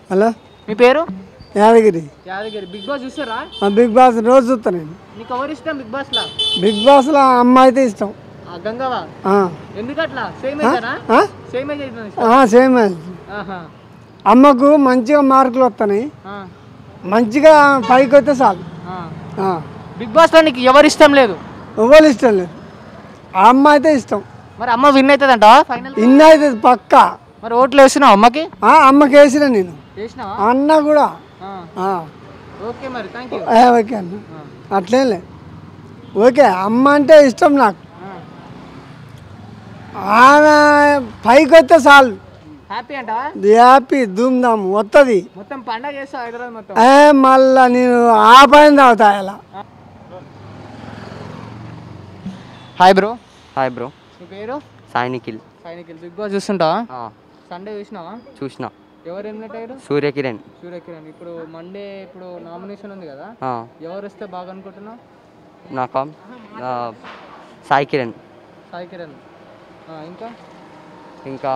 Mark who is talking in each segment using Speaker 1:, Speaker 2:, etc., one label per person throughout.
Speaker 1: Hello
Speaker 2: మీ పేరు
Speaker 1: Yadagiri
Speaker 2: Yadagiri big boss చూస్తారా
Speaker 1: ఆ బిగ్ బాస్ రోజు చూస్తాను నేను
Speaker 2: నీకు ఎవరు ఇష్టం బిగ్ బాస్ లా
Speaker 1: బిగ్ బాస్లో అమ్మ అయితే ఇష్టం
Speaker 2: ఆ గంగవా
Speaker 1: ఆ.
Speaker 2: ఎందుకు అట్లా సేమ్ ఏజానా
Speaker 1: ఆ?
Speaker 2: సేమ్ ఏజ్ అవుతుంది
Speaker 1: ఆ, సేమ్
Speaker 2: ఆహా
Speaker 1: అమ్మకు మంచిగా మార్కులు వస్తున్నాయి
Speaker 2: ఆ,
Speaker 1: మంచిగా పైకి వస్తే చాలు
Speaker 2: ఆ.
Speaker 1: ఆ.
Speaker 2: బిగ్ బాస్ లో నీకు ఎవరు ఇష్టం లేదు
Speaker 1: ఎవరు ఇష్టం లేదు ఆ అమ్మ అయితే ఇష్టం
Speaker 2: మరి అమ్మ విన్ అవుతుందంట ఫైనల్
Speaker 1: ఇన్న అయితే పక్క
Speaker 2: మరి ఓట్లు వేస్తున్నావు అమ్మకి
Speaker 1: ఆ, అమ్మకి వేసిన నేను
Speaker 2: వేసినావా
Speaker 1: అన్న కూడా
Speaker 2: ఆ,
Speaker 1: ఆ.
Speaker 2: ఓకే మరి థ్యాంక్ యూ
Speaker 1: ఏ, ఓకే అన్న అట్లేం లేదు ఓకే అమ్మ అంటే ఇష్టం నాకు ఆమె పైకి వస్తే చాలు
Speaker 2: హ్యాపీ అంటావా
Speaker 1: హ్యాపీ ధూమ్ధామ్ వస్తుంది
Speaker 2: మొత్తం పండగ చేస్తావు హైదరాబాద్ మొత్తం
Speaker 1: ఏ మళ్ళా నేను ఆ పైన తాగుతా ఇలా
Speaker 2: హాయ్ బ్రో
Speaker 3: హాయ్ బ్రో
Speaker 2: నీ పేరు
Speaker 3: సాయి నిఖిల్
Speaker 2: సైనికులు బిగ్ బాస్ చూస్తుంటావా
Speaker 3: ఆ,
Speaker 2: సండే చూసినావా
Speaker 3: చూసిన
Speaker 2: ఎవరు ఎలిమినేట్ అయ్యారు
Speaker 3: సూర్యకిరణ్
Speaker 2: సూర్యకిరణ్ ఇప్పుడు మండే ఇప్పుడు నామినేషన్ ఉంది కదా
Speaker 3: ఆ,
Speaker 2: ఎవరు వస్తే బాగా అనుకుంటున్నావు
Speaker 3: నాకా ఆ, సాయి కిరణ్
Speaker 2: సాయి కిరణ్ ఆ, ఇంకా
Speaker 3: ఇంకా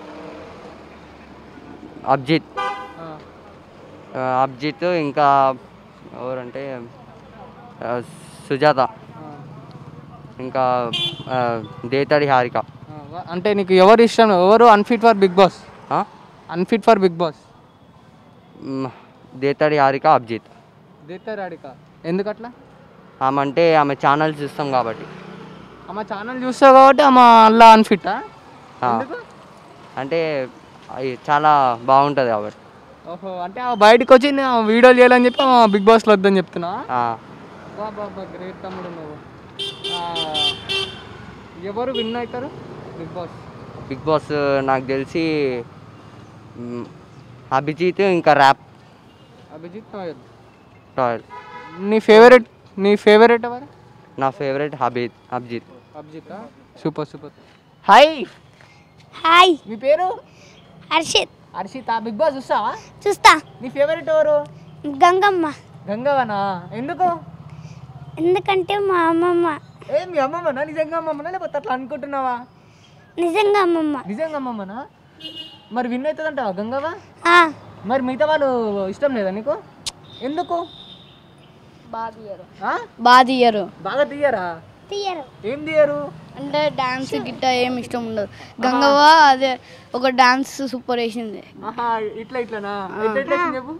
Speaker 3: అబ్జిత్
Speaker 2: ఆ,
Speaker 3: ఆ, అబ్జిత్ ఇంకా ఎవరంటే ఆ, సుజాత
Speaker 2: ఆ,
Speaker 3: ఇంకా ఆ, దేతడి హారిక
Speaker 2: ఆ, వా- అంటే నీకు ఎవరు ఇష్టం ఎవరు అన్ఫిట్ ఫర్ బిగ్ బాస్
Speaker 3: ఆ?
Speaker 2: అన్ఫిట్ ఫర్ బిగ్ బాస్
Speaker 3: మ్, దేతడి హారిక అబ్జిత్
Speaker 2: దీప్తా రాడిక ఎందుకట్లా
Speaker 3: ఆమె అంటే ఆమె ఛానల్స్ చూస్తాం కాబట్టి
Speaker 2: అమ్మ ఛానల్ చూస్తావు కాబట్టి అమ్మ అల్లా అన్ఫిట్టా
Speaker 3: ఆ,
Speaker 2: ఎందుకు
Speaker 3: అంటే అవి చాలా బాగుంటుంది కాబట్టి
Speaker 2: ఓహో అంటే ఆ బయటకు వచ్చి నేను వీడియోలు చేయాలని చెప్పి ఆ బిగ్ బాస్లో వద్దని చెప్తున్నా
Speaker 3: ఆ,
Speaker 2: బా బా బా గ్రేట్ తమ్ముడు నువ్వు ఆ, ఎవరు విన్ అవుతారు బిగ్ బాస్
Speaker 3: బిగ్ బాస్ నాకు తెలిసి మ్, అభిజిత్ ఇంకా ర్యాప్
Speaker 2: అభిజిత్ నోయల్
Speaker 3: రాయల్
Speaker 2: నీ ఫేవరెట్ నీ ఫేవరెట్ ఎవరు
Speaker 3: నా ఫేవరెట్ హబీద్ Abhijeet
Speaker 2: Abhijeet super super hi
Speaker 4: hi
Speaker 2: మీ పేరు
Speaker 4: హర్షిత్
Speaker 2: హర్షిత బిగ్ బాస్ చూస్తావా
Speaker 4: చూస్తా
Speaker 2: నీ ఫేవరెట్ ఎవరు
Speaker 4: గంగమ్మ
Speaker 2: గంగవనా ఎందుకు
Speaker 4: ఎందుకంటే మా అమ్మమ్మ
Speaker 2: ఏ మీ అమ్మమ్మనా నిజంగా అమ్మమ్మనా లేకపోతే అట్లా అనుకుంటున్నావా
Speaker 4: నిజంగా అమ్మమ్మ
Speaker 2: నిజంగా అమ్మమ్మనా మరి విన్ అవుతుందంటావా గంగవా
Speaker 4: ఆ,
Speaker 2: మరి మిగతా వాళ్ళు ఇష్టం లేదా నీకు ఎందుకు ఆ?
Speaker 5: బాగా తీయరు
Speaker 2: బాగా తీయరా
Speaker 4: తీయరు
Speaker 2: ఏం తీయరు
Speaker 5: అంటే డాన్స్ గిట్ట ఏమి ఇష్టం ఉండదు గంగవ్వ అదే ఒక డాన్స్ సూపర్ వేసింది
Speaker 2: ఆహా ఇట్లా ఇట్లానా ఎట్లా ఎట్లా వేసింది చెప్పు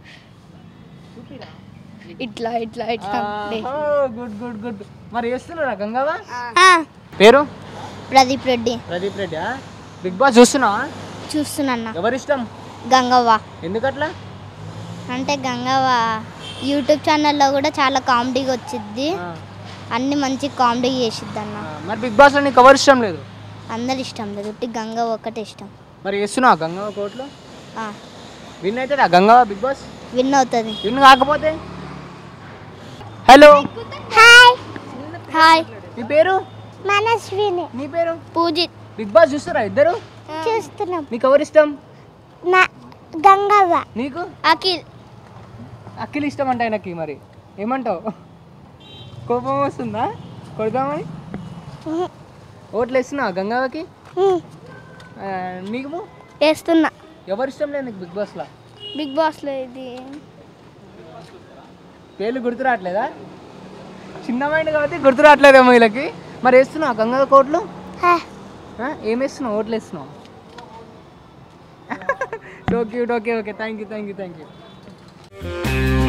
Speaker 5: ఇట్లా ఇట్లా ఇట్లా ఉండే.
Speaker 2: గుడ్ గుడ్ గుడ్ మరి వేస్తున్నారా గంగవా
Speaker 4: ఆ,
Speaker 2: పేరు
Speaker 4: ప్రదీప్ రెడ్డి
Speaker 2: ప్రదీప్ రెడ్డి బిగ్ బాస్ చూస్తున్నావా
Speaker 4: చూస్తున్నా
Speaker 2: ఎవరు ఇష్టం
Speaker 4: గంగవ్వ
Speaker 2: ఎందుకట్లా
Speaker 4: అంటే గంగవ్వ యూట్యూబ్ ఛానల్లో కూడా చాలా కామెడీగా వచ్చిద్ది
Speaker 2: ఆ,
Speaker 4: అన్ని మంచి కామెడీ చేసిద్ది అన్న
Speaker 2: ఆ, మరి బిగ్ బాస్లో నీకు ఎవరు ఇష్టం లేదు
Speaker 4: అందరు ఇష్టం లేదు ఉట్టి గంగవ్వ ఒక్కటే ఇష్టం
Speaker 2: మరి వేస్తున్నావా గంగవ కోట్లో
Speaker 4: ఆ,
Speaker 2: విన్ అవుతాడా గంగవ బిగ్ బాస్
Speaker 4: విన్ అవుతుంది
Speaker 2: విన్ కాకపోతే హలో
Speaker 4: హాయ్ హాయ్
Speaker 2: మీ పేరు
Speaker 4: మనస్విని
Speaker 2: నీ పేరు
Speaker 4: పూజిత్
Speaker 2: బిగ్ బాస్ చూస్తారా ఇద్దరు
Speaker 4: చూస్తున్నాం
Speaker 2: నీకు ఎవరు ఇష్టం
Speaker 4: నా గంగవ్వ
Speaker 2: నీకు
Speaker 4: అఖిల్
Speaker 2: అఖిల్ ఇష్టం అంటే ఆయనకి మరి ఏమంటావు కోపం వస్తుందా కొడదామని ఓట్లు వేస్తున్నా గంగావకి ఆ, నీకు
Speaker 4: వేస్తున్నా
Speaker 2: ఎవరు ఇష్టం లేదు నీకు బిగ్ బాస్లో
Speaker 4: బిగ్ బాస్లో ఇది
Speaker 2: పేర్లు గుర్తు రావట్లేదా చిన్న మైండ్ కాబట్టి గుర్తు రావట్లేదేమో వీళ్ళకి మరి వేస్తున్నావు గంగా కోట్లు
Speaker 4: హా.
Speaker 2: ఆ, ఏం వేస్తున్నావు ఓట్లు వేస్తున్నావు so cute okay okay thank you thank you thank you